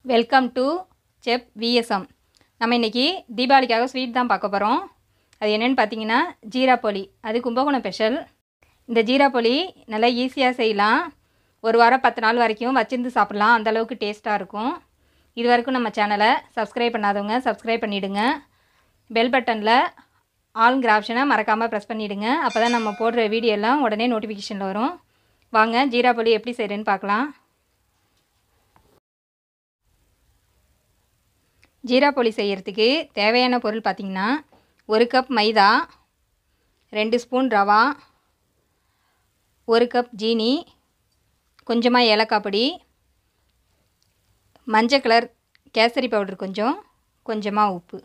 welcome to chef VSM நம்ம இன்றைக்கி தீபாவளிக்காக sweet தான் பார்க்க போகிறோம் அது என்னென்னு பார்த்தீங்கன்னா ஜீரா போலி அது கும்பகோணம் ஸ்பெஷல் இந்த ஜீரா போலி நல்லா ஈஸியாக செய்யலாம் ஒரு வாரம் பத்து நாள் வரைக்கும் வச்சிருந்து சாப்பிட்லாம் அந்த அளவுக்கு டேஸ்ட்டாக இருக்கும் இது வரைக்கும் நம்ம சேனலை சப்ஸ்கிரைப் பண்ணாதவங்க சப்ஸ்கிரைப் பண்ணிவிடுங்க பெல் பட்டனில் ஆளுங்கிற ஆப்ஷனை மறக்காமல் ப்ரெஸ் பண்ணிவிடுங்க அப்போ தான் நம்ம போடுற வீடியோ எல்லாம் உடனே நோட்டிஃபிகேஷனில் வரும் வாங்க ஜீரா போலி எப்படி செய்கிறேன்னு பார்க்கலாம் ஜீரா போலி செய்கிறதுக்கு தேவையான பொருள் பார்த்திங்கன்னா ஒரு கப் மைதா ரெண்டு ஸ்பூன் ரவா ஒரு கப் ஜீனி கொஞ்சமாக ஏலக்காய் பொடி மஞ்சள் கலர் கேசரி பவுடர் கொஞ்சம் கொஞ்சமாக உப்பு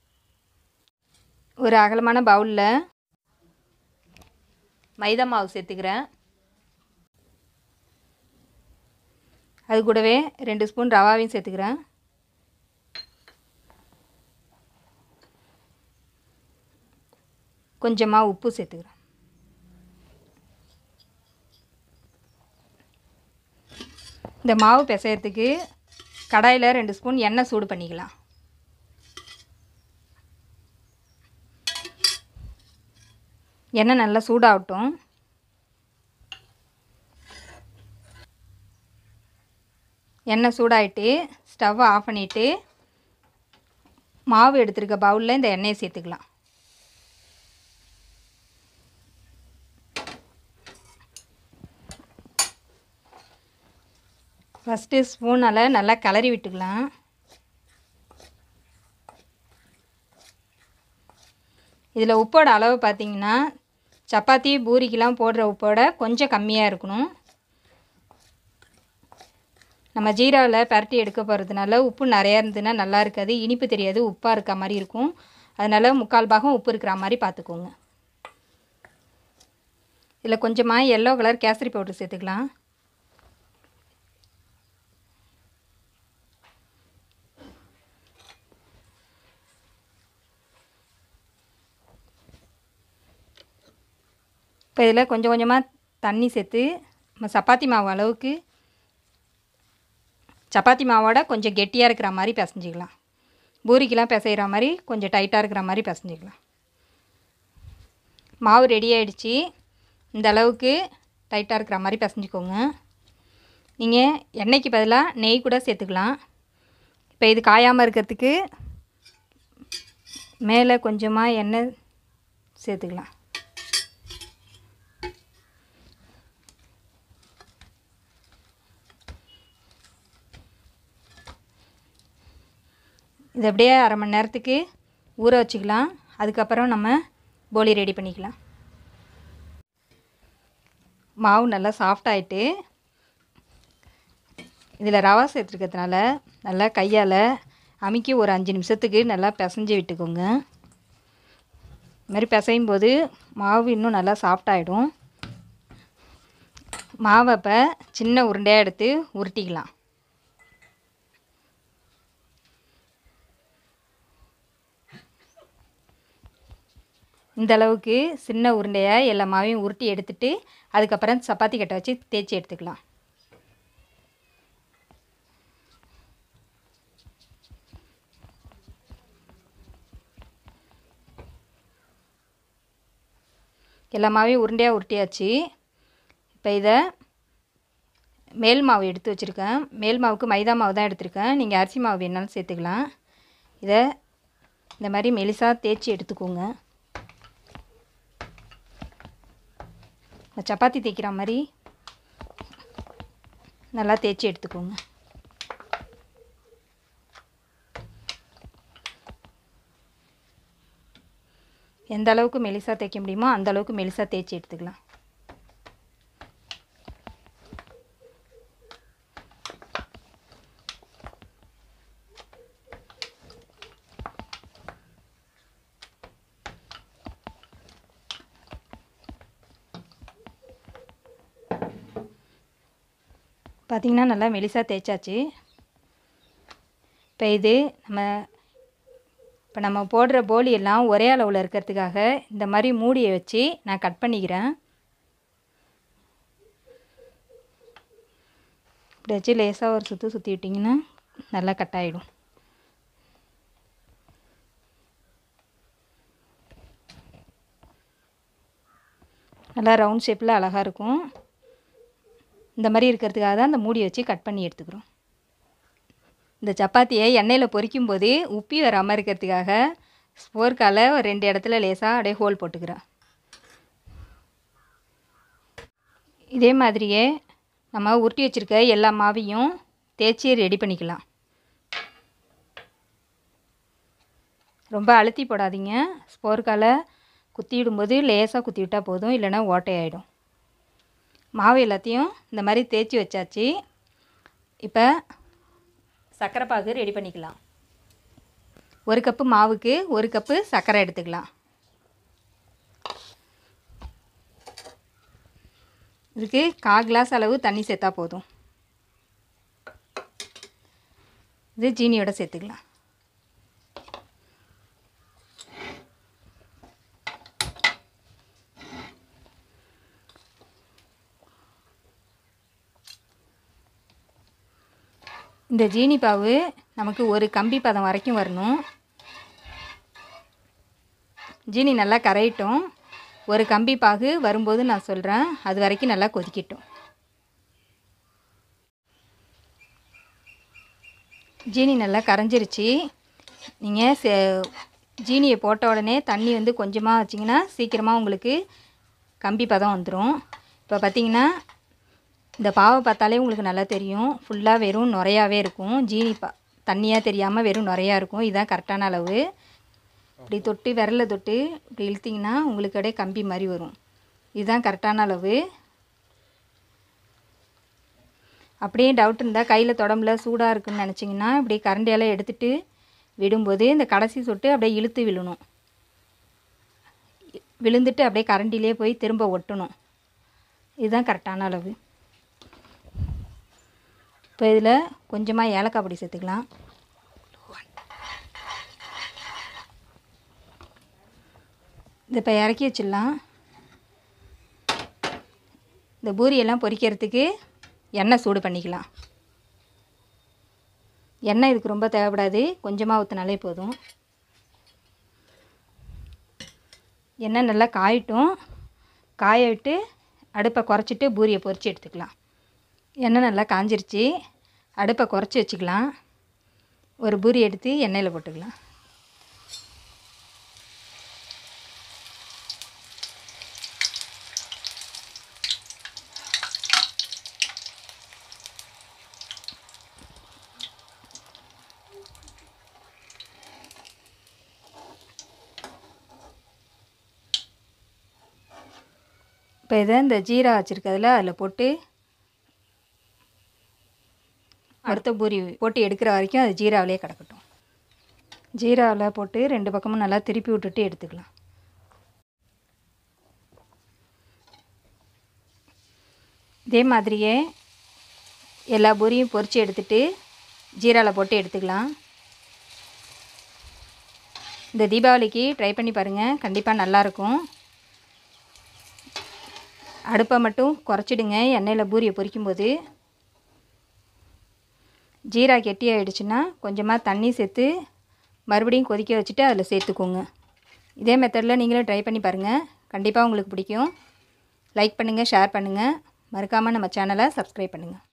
ஒரு அகலமான பவுலில் மைதா மாவு சேர்த்துக்கிறேன் அது கூடவே ரெண்டு ஸ்பூன் ரவாவையும் சேர்த்துக்கிறேன் கொஞ்சமாக உப்பு சேர்த்துக்கிறேன் இந்த மாவு பிசையறதுக்கு கடாயில் ரெண்டு ஸ்பூன் எண்ணெய் சூடு பண்ணிக்கலாம் எண்ணெய் நல்லா சூடாகட்டும் எண்ணெய் சூடாயிட்டு ஸ்டவ்வை ஆஃப் பண்ணிவிட்டு மாவு எடுத்துருக்க பவுலில் இந்த எண்ணெயை சேர்த்துக்கலாம் ஃபஸ்ட்டு ஸ்பூனால் நல்லா கிளறி விட்டுக்கலாம் இதில் உப்போட அளவு பார்த்திங்கன்னா சப்பாத்தி பூரிக்கெலாம் போடுற உப்போட கொஞ்சம் கம்மியாக இருக்கணும் நம்ம ஜீராவில் பரட்டி எடுக்க போகிறதுனால உப்பு நிறையா இருந்ததுன்னா நல்லா இருக்காது இனிப்பு தெரியாது உப்பாக இருக்க மாதிரி இருக்கும் அதனால் முக்கால் பாகம் உப்பு இருக்கிற மாதிரி பார்த்துக்கோங்க இதில் கொஞ்சமாக எல்லோ கலர் கேசரி பவுடர் சேர்த்துக்கலாம் இப்போ இதில் கொஞ்சம் கொஞ்சமாக தண்ணி சேர்த்து நம்ம சப்பாத்தி மாவு அளவுக்கு சப்பாத்தி மாவோட கொஞ்சம் கெட்டியாக இருக்கிற மாதிரி பிசைஞ்சிக்கலாம் பூரிக்கெலாம் பிசைகிற மாதிரி கொஞ்சம் டைட்டாக இருக்கிற மாதிரி பிசைஞ்சிக்கலாம் மாவு ரெடி ஆகிடுச்சி இந்த அளவுக்கு டைட்டாக இருக்கிற மாதிரி பிசைஞ்சிக்கோங்க நீங்கள் எண்ணெய்க்கு பதிலாக நெய் கூட சேர்த்துக்கலாம் இப்போ இது காயாமல் இருக்கிறதுக்கு மேலே கொஞ்சமாக எண்ணெய் சேர்த்துக்கலாம் இது அப்படியே அரை மணி நேரத்துக்கு ஊற வச்சுக்கலாம் அதுக்கப்புறம் நம்ம போலி ரெடி பண்ணிக்கலாம் மாவு நல்லா சாஃப்டாகிட்டு இதில் ரவா சேர்த்துருக்கிறதுனால நல்லா கையால் அமுக்கி ஒரு அஞ்சு நிமிஷத்துக்கு நல்லா பிசைஞ்சு விட்டுக்கோங்க இது மாதிரி பிசையும் போது மாவு இன்னும் நல்லா சாஃப்டாகிடும் மாவை இப்போ சின்ன உருண்டையாக எடுத்து உருட்டிக்கலாம் இந்த அளவுக்கு சின்ன உருண்டையாக எல்லா மாவையும் உருட்டி எடுத்துட்டு அதுக்கப்புறம் சப்பாத்தி கட்டை வச்சு தேய்ச்சி எடுத்துக்கலாம் எல்லா மாவையும் உருண்டையாக உருட்டியாச்சு இப்போ இதை மேல் மாவு எடுத்து வச்சுருக்கேன் மேல் மாவுக்கு மைதா மாவு தான் எடுத்திருக்கேன் நீங்கள் அரிசி மாவு வேணாலும் சேர்த்துக்கலாம் இதை இந்த மாதிரி மெலிசாக தேய்ச்சி எடுத்துக்கோங்க சப்பாத்தி தேய்க்கிற மாதிரி நல்லா தேய்ச்சி எடுத்துக்கோங்க எந்த அளவுக்கு மெலிசாக தேய்க்க முடியுமோ அந்த அளவுக்கு மெலிசாக தேய்ச்சி எடுத்துக்கலாம் பார்த்திங்கன்னா நல்லா மெலிசாக தேய்ச்சாச்சு இப்போ இது நம்ம இப்போ நம்ம போடுற போலி எல்லாம் ஒரே அளவில் இருக்கிறதுக்காக இந்த மாதிரி மூடியை வச்சு நான் கட் பண்ணிக்கிறேன் இப்படி வச்சு லேசாக ஒரு சுற்று சுற்றி விட்டிங்கன்னா நல்லா கட் ஆகிடும் நல்லா ரவுண்ட் ஷேப்பில் அழகாக இருக்கும் இந்த மாதிரி இருக்கிறதுக்காக தான் அந்த மூடி வச்சு கட் பண்ணி எடுத்துக்கிறோம் இந்த சப்பாத்தியை எண்ணெயில் பொரிக்கும் போது உப்பி வராமல் இருக்கிறதுக்காக ஸ்போர்க்கால் ஒரு ரெண்டு இடத்துல லேசாக அப்படியே ஹோல் போட்டுக்கிறேன் இதே மாதிரியே நம்ம உருட்டி வச்சுருக்க எல்லா மாவையும் தேய்ச்சி ரெடி பண்ணிக்கலாம் ரொம்ப அழுத்தி போடாதீங்க ஸ்போர்க்கால் குத்தி விடும்போது லேசாக குத்தி விட்டால் போதும் இல்லைன்னா ஓட்டையாயிடும் மாவு எல்லாத்தையும் இந்த மாதிரி தேய்ச்சி வச்சாச்சு இப்போ சர்க்கரை பாகு ரெடி பண்ணிக்கலாம் ஒரு கப்பு மாவுக்கு ஒரு கப்பு சர்க்கரை எடுத்துக்கலாம் இதுக்கு கால் கிளாஸ் அளவு தண்ணி சேர்த்தா போதும் இது ஜீனியோட சேர்த்துக்கலாம் இந்த ஜீனி பாவு நமக்கு ஒரு கம்பி பதம் வரைக்கும் வரணும் ஜீனி நல்லா கரையட்டும் ஒரு கம்பி பாகு வரும்போது நான் சொல்கிறேன் அது வரைக்கும் நல்லா கொதிக்கட்டும் ஜீனி நல்லா கரைஞ்சிருச்சு நீங்கள் சே ஜீனியை போட்ட உடனே தண்ணி வந்து கொஞ்சமாக வச்சிங்கன்னா சீக்கிரமாக உங்களுக்கு கம்பி பதம் வந்துடும் இப்போ பார்த்தீங்கன்னா இந்த பாவை பார்த்தாலே உங்களுக்கு நல்லா தெரியும் ஃபுல்லாக வெறும் நுரையாவே இருக்கும் ஜீனி பா தண்ணியாக தெரியாமல் வெறும் நுரையா இருக்கும் இதுதான் கரெக்டான அளவு இப்படி தொட்டு விரல தொட்டு இப்படி இழுத்திங்கன்னா உங்களுக்கு அப்படியே கம்பி மாதிரி வரும் இதுதான் கரெக்டான அளவு அப்படியே டவுட் இருந்தால் கையில் தொடம்புல சூடாக இருக்குன்னு நினச்சிங்கன்னா இப்படி கரண்டியால் எடுத்துட்டு விடும்போது இந்த கடைசி சொட்டு அப்படியே இழுத்து விழணும் விழுந்துட்டு அப்படியே கரண்டிலே போய் திரும்ப ஒட்டணும் இதுதான் கரெக்டான அளவு இப்போ இதில் கொஞ்சமாக ஏலக்காய் பொடி சேர்த்துக்கலாம் இதை இப்போ இறக்கி வச்சிடலாம் இந்த பூரியெல்லாம் பொரிக்கிறதுக்கு எண்ணெய் சூடு பண்ணிக்கலாம் எண்ணெய் இதுக்கு ரொம்ப தேவைப்படாது கொஞ்சமாக ஊற்றினாலே போதும் எண்ணெய் நல்லா காயட்டும் காய விட்டு அடுப்பை குறைச்சிட்டு பூரியை பொரித்து எடுத்துக்கலாம் எண்ணெய் நல்லா காஞ்சிருச்சு அடுப்பை குறைச்சி வச்சுக்கலாம் ஒரு பூரி எடுத்து எண்ணெயில் போட்டுக்கலாம் இப்போ இதை இந்த ஜீரா வச்சுருக்கிறதுல அதில் போட்டு அடுத்த பூரி போட்டு எடுக்கிற வரைக்கும் அது ஜீராவிலே கிடக்கட்டும் ஜீராவில் போட்டு ரெண்டு பக்கமும் நல்லா திருப்பி விட்டுட்டு எடுத்துக்கலாம் இதே மாதிரியே எல்லா பூரியும் பொரித்து எடுத்துட்டு ஜீராவில் போட்டு எடுத்துக்கலாம் இந்த தீபாவளிக்கு ட்ரை பண்ணி பாருங்கள் கண்டிப்பாக நல்லாயிருக்கும் அடுப்பை மட்டும் குறைச்சிடுங்க எண்ணெயில் பூரியை பொரிக்கும்போது ஜீரா கெட்டியாகிடுச்சுன்னா கொஞ்சமாக தண்ணி சேர்த்து மறுபடியும் கொதிக்க வச்சுட்டு அதில் சேர்த்துக்கோங்க இதே மெத்தடில் நீங்களும் ட்ரை பண்ணி பாருங்கள் கண்டிப்பாக உங்களுக்கு பிடிக்கும் லைக் பண்ணுங்கள் ஷேர் பண்ணுங்கள் மறக்காமல் நம்ம சேனலை சப்ஸ்கிரைப் பண்ணுங்கள்